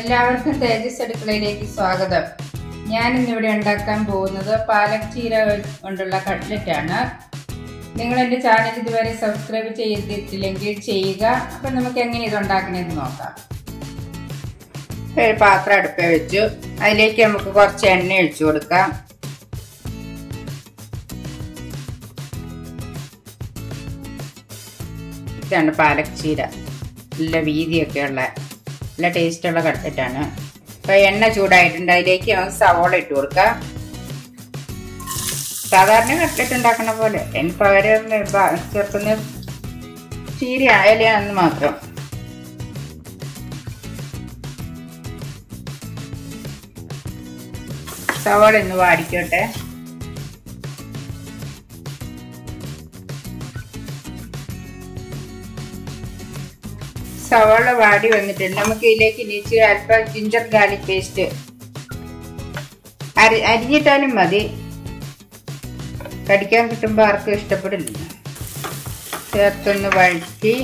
എല്ലാവർക്കും തേജസ് അടുക്കളയിലേക്ക് സ്വാഗതം ഞാൻ ഇന്നിവിടെ ഉണ്ടാക്കാൻ പോകുന്നത് പാലക് ചീര കൊണ്ടുള്ള കട്ട്ലറ്റ് ആണ് നിങ്ങൾ എൻ്റെ ചാനൽ ഇതുവരെ സബ്സ്ക്രൈബ് ചെയ്തിട്ടില്ലെങ്കിൽ ചെയ്യുക അപ്പം നമുക്ക് എങ്ങനെ ഇത് ഉണ്ടാക്കണമെന്ന് നോക്കാം ഒരു പാത്രം അടുപ്പേ വെച്ചു അതിലേക്ക് നമുക്ക് കുറച്ച് എണ്ണ ഒഴിച്ചു കൊടുക്കാം ഇതാണ് പാലക് ചീര നല്ല വീതിയൊക്കെ ഉള്ള നല്ല ടേസ്റ്റുള്ള കട്ട്ലറ്റാണ് അപ്പോൾ എണ്ണ ചൂടായിട്ടുണ്ട് അതിലേക്ക് നമുക്ക് സവോള ഇട്ട് കൊടുക്കാം സാധാരണ കട്ട്ലറ്റ് ഉണ്ടാക്കണ പോലെ അതിന് പകരം ചേർക്കുന്ന ചീര ആയാലെന്ന് മാത്രം സവാള ഒന്ന് വാടിക്കോട്ടെ സവാള വാടി വന്നിട്ടുണ്ട് നമുക്ക് ഇതിലേക്ക് ഇനിച്ച് അല്പം ജിഞ്ചർ ഗാർലിക് പേസ്റ്റ് അരി അരിഞ്ഞിട്ടാലും മതി കടിക്കാൻ കിട്ടുമ്പോൾ ആർക്കും ഇഷ്ടപ്പെടില്ല ചേർത്തൊന്ന് വഴറ്റി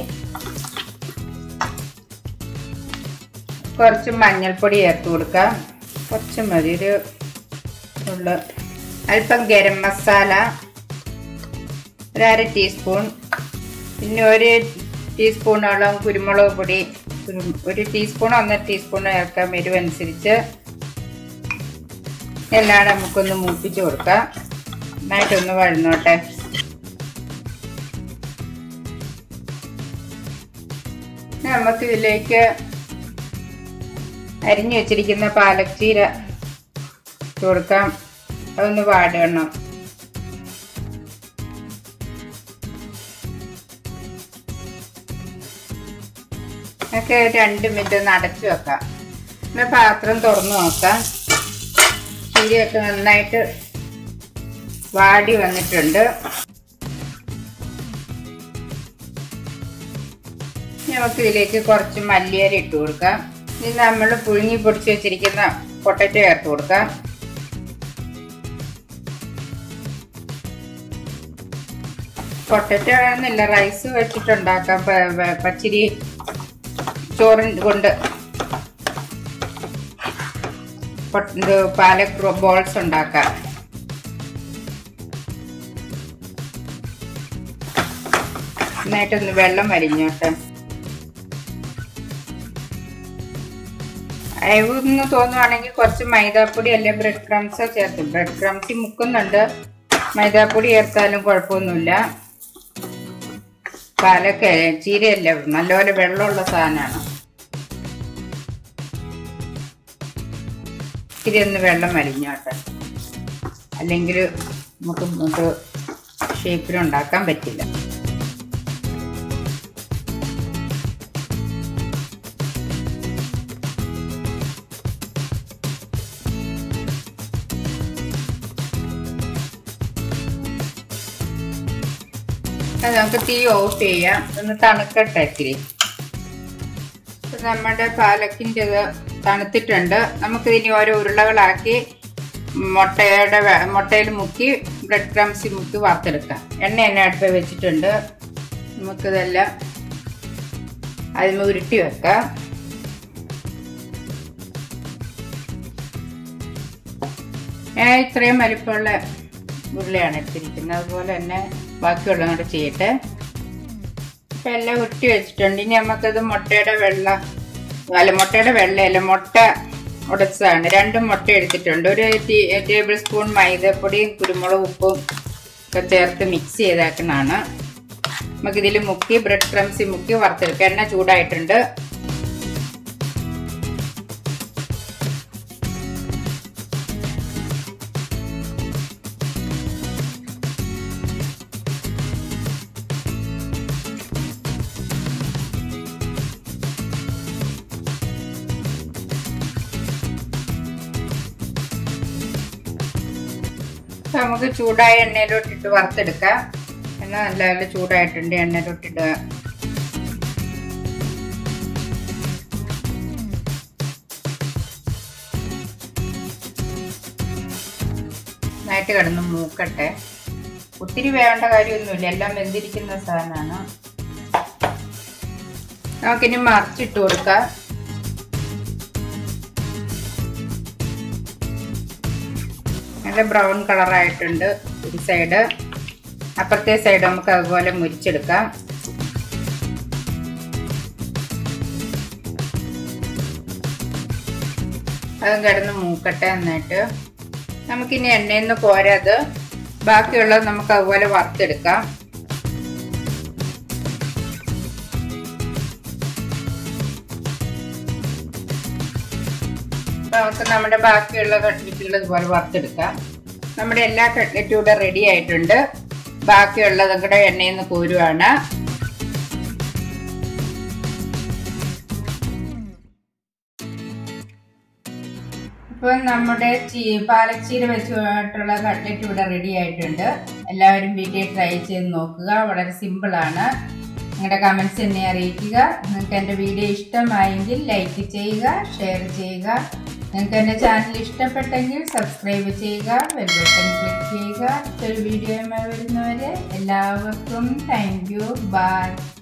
കുറച്ച് മഞ്ഞൾപ്പൊടി ചേർത്ത് കൊടുക്കാം കുറച്ച് മതി ഒരു ഉള്ള അല്പം ഗരം മസാല ഒരു അര ടീസ്പൂൺ പിന്നെ ഒരു ടീസ്പൂണോളം കുരുമുളക് പൊടി ഒരു ടീസ്പൂൺ ഒന്നര ടീസ്പൂൺ ചേർക്കാം എരിവനുസരിച്ച് എല്ലാം നമുക്കൊന്ന് മൂപ്പിച്ച് കൊടുക്കാം നന്നായിട്ടൊന്ന് വഴന്നോട്ടെ നമുക്ക് ഇതിലേക്ക് അരിഞ്ഞു വെച്ചിരിക്കുന്ന പാലക് ചീര കൊടുക്കാം അതൊന്ന് വാടണം ഒക്കെ രണ്ട് മിനിറ്റ് ഒന്ന് അടച്ചു വെക്കാം പിന്നെ പാത്രം തുറന്നു നോക്കാം ചീരയൊക്കെ നന്നായിട്ട് വാടി വന്നിട്ടുണ്ട് നമുക്ക് ഇതിലേക്ക് കുറച്ച് മല്ലിയരി ഇട്ട് കൊടുക്കാം ഇത് നമ്മൾ പുഴുങ്ങി പൊടിച്ച് വെച്ചിരിക്കുന്ന പൊട്ടറ്റോ ചേർത്ത് കൊടുക്കാം പൊട്ടറ്റോ എന്നില്ല റൈസ് വെച്ചിട്ടുണ്ടാക്കാം പച്ചിരി ചോറിൻ കൊണ്ട് ഇത് പാലക് ബോൾസ് ഉണ്ടാക്കാം നന്നായിട്ടൊന്ന് വെള്ളം വരിഞ്ഞോട്ടെ അയവെന്ന് തോന്നുവാണെങ്കിൽ കുറച്ച് മൈദാപ്പൊടി അല്ലെ ബ്രെഡ് ക്രംസ് ചേർത്ത് ബ്രെഡ് ക്രംസ് മുക്കുന്നുണ്ട് മൈദാപ്പൊടി ചേർത്താലും കുഴപ്പമൊന്നുമില്ല പാലൊക്കെ ചീരയല്ല നല്ലപോലെ വെള്ളമുള്ള സാധനമാണ് ഇത്തിരി ഒന്ന് വെള്ളം വലിഞ്ഞോട്ടെ അല്ലെങ്കിൽ നമുക്ക് നമുക്ക് ഷേപ്പിലുണ്ടാക്കാൻ പറ്റില്ല നമുക്ക് തീ ഓഫ് ചെയ്യാം ഒന്ന് തണുക്കട്ടെ ഇത്തിരി നമ്മുടെ പാലക്കിൻ്റെ ഇത് തണുത്തിട്ടുണ്ട് നമുക്കിതിനി ഓരോ ഉരുളകളാക്കി മുട്ടയുടെ മുട്ടയിൽ മുക്കി ബ്രെഡ് ക്രംസിൽ മുക്കി വറുത്തെടുക്കാം എണ്ണ എണ്ണ അടുപ്പ് വെച്ചിട്ടുണ്ട് നമുക്കിതെല്ലാം അതിന് ഉരുട്ടി വെക്കാം ഞാൻ ഇത്രയും വലിപ്പമുള്ള ഉരുളയാണ് എടുത്തിരിക്കുന്നത് അതുപോലെ തന്നെ ബാക്കിയുള്ള കൂടെ ചെയ്യട്ടെ ഇപ്പം എല്ലാം ഉരുട്ടി വെച്ചിട്ടുണ്ട് ഇനി നമുക്കത് മുട്ടയുടെ വെള്ള അല്ല മുട്ടയുടെ വെള്ളയല്ല മുട്ട ഉടച്ചതാണ് രണ്ട് മുട്ട എടുത്തിട്ടുണ്ട് ഒരു ടേബിൾ സ്പൂൺ മൈദപ്പൊടിയും കുരുമുളക് ഉപ്പും ഒക്കെ ചേർത്ത് മിക്സ് ചെയ്തേക്കുന്നതാണ് നമുക്കിതിൽ മുക്കി ബ്രെഡ് ക്രംസിൽ മുക്കി വറുത്തെടുക്കുക എണ്ണ ചൂടായിട്ടുണ്ട് നമുക്ക് ചൂടായ എണ്ണയിലോട്ടിട്ട് വറുത്തെടുക്കാം എണ്ണ നല്ല നല്ല ചൂടായിട്ടുണ്ട് എണ്ണയിലോട്ടിടുക നന്നായിട്ട് കിടന്ന് മൂക്കട്ടെ ഒത്തിരി വേവേണ്ട കാര്യമൊന്നുമില്ല എല്ലാം വെന്തിരിക്കുന്ന സാധനമാണ് നമുക്കിനി മറിച്ചിട്ട് കൊടുക്കാം നല്ല ബ്രൗൺ കളറായിട്ടുണ്ട് ഒരു സൈഡ് അപ്പുറത്തെ സൈഡ് നമുക്ക് അതുപോലെ മുരിച്ചെടുക്കാം അതും കിടന്ന് മൂക്കട്ടെ എന്നിട്ട് നമുക്കിനി എണ്ണയിൽ നിന്ന് പോരാത് ബാക്കിയുള്ളത് നമുക്ക് അതുപോലെ വറുത്തെടുക്കാം നമുക്ക് നമ്മുടെ ബാക്കിയുള്ള കട്ട്ലറ്റുകൾ ഇതുപോലെ വറുത്തെടുക്കാം നമ്മുടെ എല്ലാ കട്ട്ലറ്റും ഇവിടെ റെഡി ആയിട്ടുണ്ട് ബാക്കിയുള്ളതും കൂടെ എണ്ണയിൽ നിന്ന് കോരുവാണ് ഇപ്പോൾ നമ്മുടെ ചീ പാലച്ചീര വെച്ചിട്ടുള്ള കട്ട്ലറ്റ് ഇവിടെ റെഡി ആയിട്ടുണ്ട് എല്ലാവരും വീട്ടിൽ ട്രൈ ചെയ്ത് നോക്കുക വളരെ സിമ്പിളാണ് നിങ്ങളുടെ കമൻസ് എന്നെ അറിയിക്കുക നിങ്ങൾക്ക് എൻ്റെ വീഡിയോ ഇഷ്ടമായെങ്കിൽ ലൈക്ക് ചെയ്യുക ഷെയർ ചെയ്യുക നിങ്ങൾക്ക് എൻ്റെ ചാനൽ ഇഷ്ടപ്പെട്ടെങ്കിൽ സബ്സ്ക്രൈബ് ചെയ്യുക ബെൽ ബട്ടൺ ക്ലിക്ക് ചെയ്യുക മറ്റൊരു വീഡിയോയുമായി വരുന്നവരെ എല്ലാവർക്കും താങ്ക് യു ബൈ